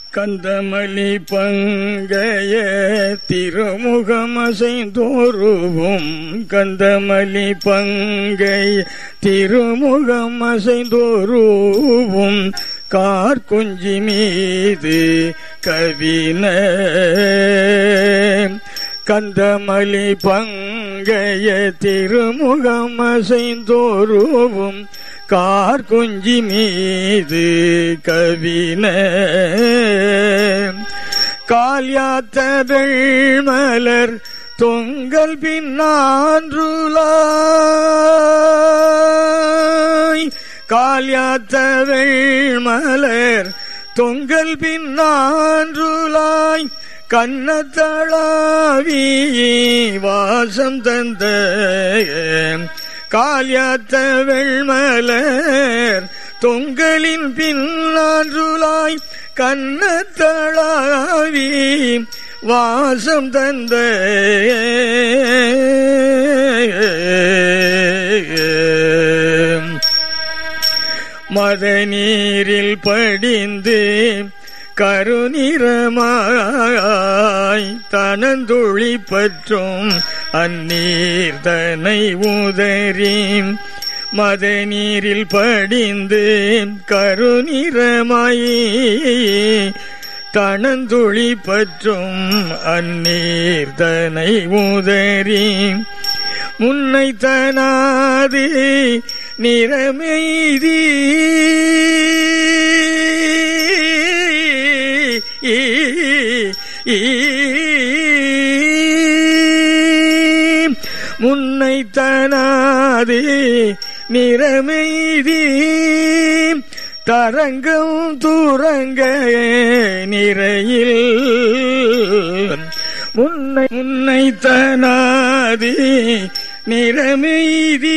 கந்தமலி பங்கைய திருமுகமசைந்தோருவும் கந்தமலி பங்கைய திருமுகமசைந்தோருவும் கார்குஞ்சி மீது கவின கந்தமலி பங்கைய திருமுகமசைந்தோருவும் கார் குஞ்சி மீது கவின கால்யாத்ததழ் மலர் தொங்கல் பின்னான்றுலாய் கால்யாத்ததழ் மலர் தொங்கல் பின்னான்றுலாய் கண்ணத்தளாவி வாசம் தந்த கால்யாத்த வெள்மலர் தொங்கலின் பின்னான்றுலாய் கண்ணத்தளாவி வாசம் தந்த மத நீரில் படிந்து கருநிறமாய் தனந்துளி பற்றும் அந்நீர் தனை உதறி மத நீரில் படிந்து கருநிறமாய் தனந்துளி பற்றும் அந்நீர் தனை உதறி முன்னை தனாது நிறமெய்தி முன்னை தனாது நிறமெய்தி தரங்கம் தூரங்க நிறையில் முன்னை முன்னை தனாது நிறமெய்தி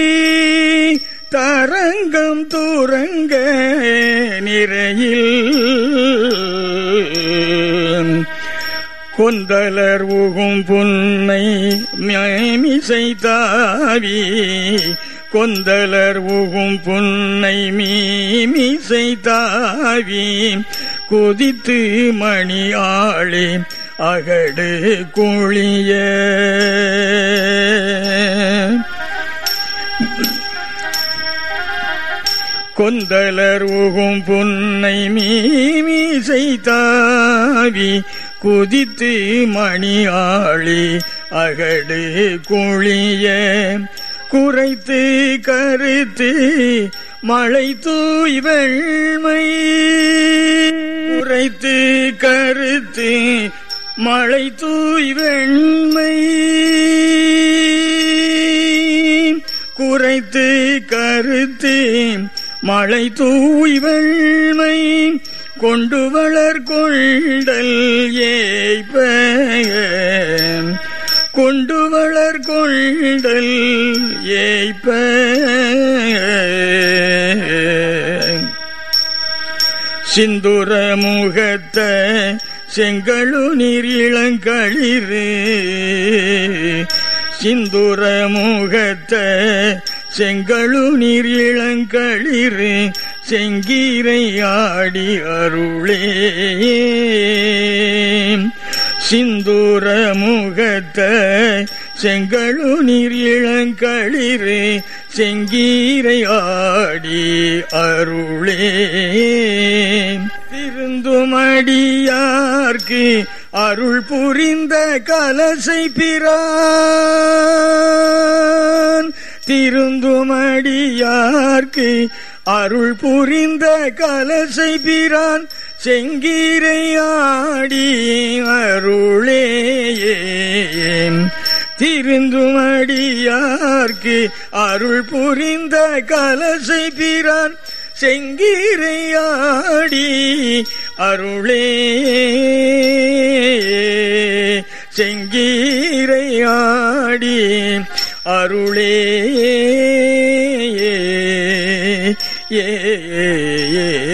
தரங்கம் தூரங்க நிறையில் கொந்தலர் உகும் புன்னை மிசை தாவி கொந்தலர் உகும் புன்னை மீமிசை தாவி குதித்து மணி ஆளி அகடு குழிய கொந்தலர் உகும் புன்னை மீமிசை தாவி குதித்து மணி ஆளி அகடு குழிய குறைத்து கருத்து மழை தூய் வெள்மை குறைத்து கருத்து மழை தூய் வெண்மை குறைத்து கருத்து மழை தூய் வெள்மை கொண்டு வளர் கொண்டல் ஏய்ப கொண்டு வளர் கொண்டல் ஏய்ப சிந்துர முகத்த செங்கழு நீர் இளங்களிரு சிந்துர முகத்த செங்கழு நீர் இளங்களிரு செங்கீரை ஆடி அருளே சிந்துர முகத்த செங்கழு நீர் இளங்களிரு செங்கீரை ஆடி அருளே திருந்துமடியார்க்கு அருள் புரிந்த கலசை பிரான் திருந்துமடியார்க்கு அருள் புரிந்த கலசை பிரான் செங்கீரையாடி அருளே திருந்துமடியார்க்கு அருள் புரிந்த கலசை பிரான் செங்கீரையாடி அருளே செங்கீரையாடி அருளே ஏ ஏ